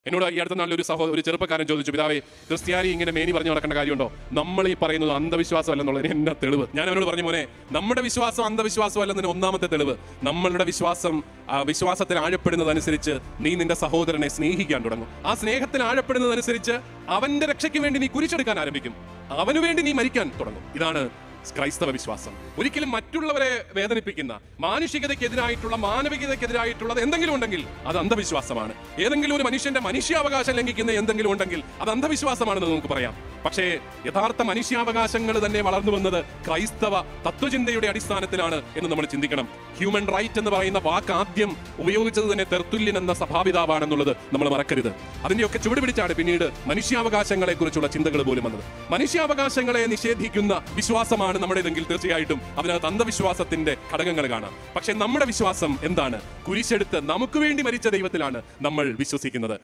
എന്നോട് ഈ അടുത്ത നാളിൽ ഒരു സഹോദര ഒരു ചെറുപ്പക്കാരൻ ചോദിച്ചു പിതാവേ ക്രിസ്ത്യാനി ഇങ്ങനെ മേനി പറഞ്ഞു നടക്കേണ്ട കാര്യമുണ്ടോ നമ്മൾ ഈ പറയുന്നത് അന്ധവിശ്വാസം അല്ലെന്നുള്ളതിന് എന്നെ തെളിവ് ഞാൻ അവനോട് പറഞ്ഞു മോനെ നമ്മുടെ വിശ്വാസം അന്ധവിശ്വാസം അല്ലെന്നതിന് ഒന്നാമത്തെ തെളിവ് നമ്മളുടെ വിശ്വാസം ആ വിശ്വാസത്തിൽ ആഴപ്പെടുന്നതനുസരിച്ച് നീ നിന്റെ സഹോദരനെ സ്നേഹിക്കാൻ തുടങ്ങും ആ സ്നേഹത്തിൽ ആഴപ്പെടുന്നതനുസരിച്ച് അവന്റെ രക്ഷയ്ക്ക് വേണ്ടി നീ കുരിശെടുക്കാൻ ആരംഭിക്കും അവനു വേണ്ടി നീ മരിക്കാൻ തുടങ്ങും ഇതാണ് ക്രൈസ്തവ വിശ്വാസം ഒരിക്കലും മറ്റുള്ളവരെ വേദനിപ്പിക്കുന്ന മാനുഷികതയ്ക്കെതിരായിട്ടുള്ള മാനവികതയ്ക്കെതിരായിട്ടുള്ളത് എന്തെങ്കിലും ഉണ്ടെങ്കിൽ അത് അന്ധവിശ്വാസമാണ് ഏതെങ്കിലും ഒരു മനുഷ്യന്റെ മനുഷ്യാവകാശം ലംഘിക്കുന്ന എന്തെങ്കിലും ഉണ്ടെങ്കിൽ അത് അന്ധവിശ്വാസമാണെന്ന് നമുക്ക് പറയാം പക്ഷേ യഥാർത്ഥ മനുഷ്യാവകാശങ്ങൾ തന്നെ വളർന്നു വന്നത് ക്രൈസ്തവ തത്വചിന്തയുടെ അടിസ്ഥാനത്തിലാണ് എന്ന് നമ്മൾ ചിന്തിക്കണം ഹ്യൂമൻ റൈറ്റ് എന്ന് പറയുന്ന വാക്ക് ആദ്യം ഉപയോഗിച്ചത് തന്നെ തെർത്തുല്യൻ എന്ന സഭാപിതാവാണെന്നുള്ളത് നമ്മൾ മറക്കരുത് അതിന്റെയൊക്കെ ചുവട് പിടിച്ചാണ് പിന്നീട് മനുഷ്യാവകാശങ്ങളെ കുറിച്ചുള്ള ചിന്തകൾ പോലും വന്നത് മനുഷ്യാവകാശങ്ങളെ നിഷേധിക്കുന്ന വിശ്വാസമാണ് നമ്മുടേതെങ്കിൽ തീർച്ചയായിട്ടും അതിനകത്ത് അന്ധവിശ്വാസത്തിന്റെ ഘടകങ്ങൾ കാണാം പക്ഷെ നമ്മുടെ വിശ്വാസം എന്താണ് കുരിശെടുത്ത് നമുക്ക് വേണ്ടി മരിച്ച ദൈവത്തിലാണ് നമ്മൾ വിശ്വസിക്കുന്നത്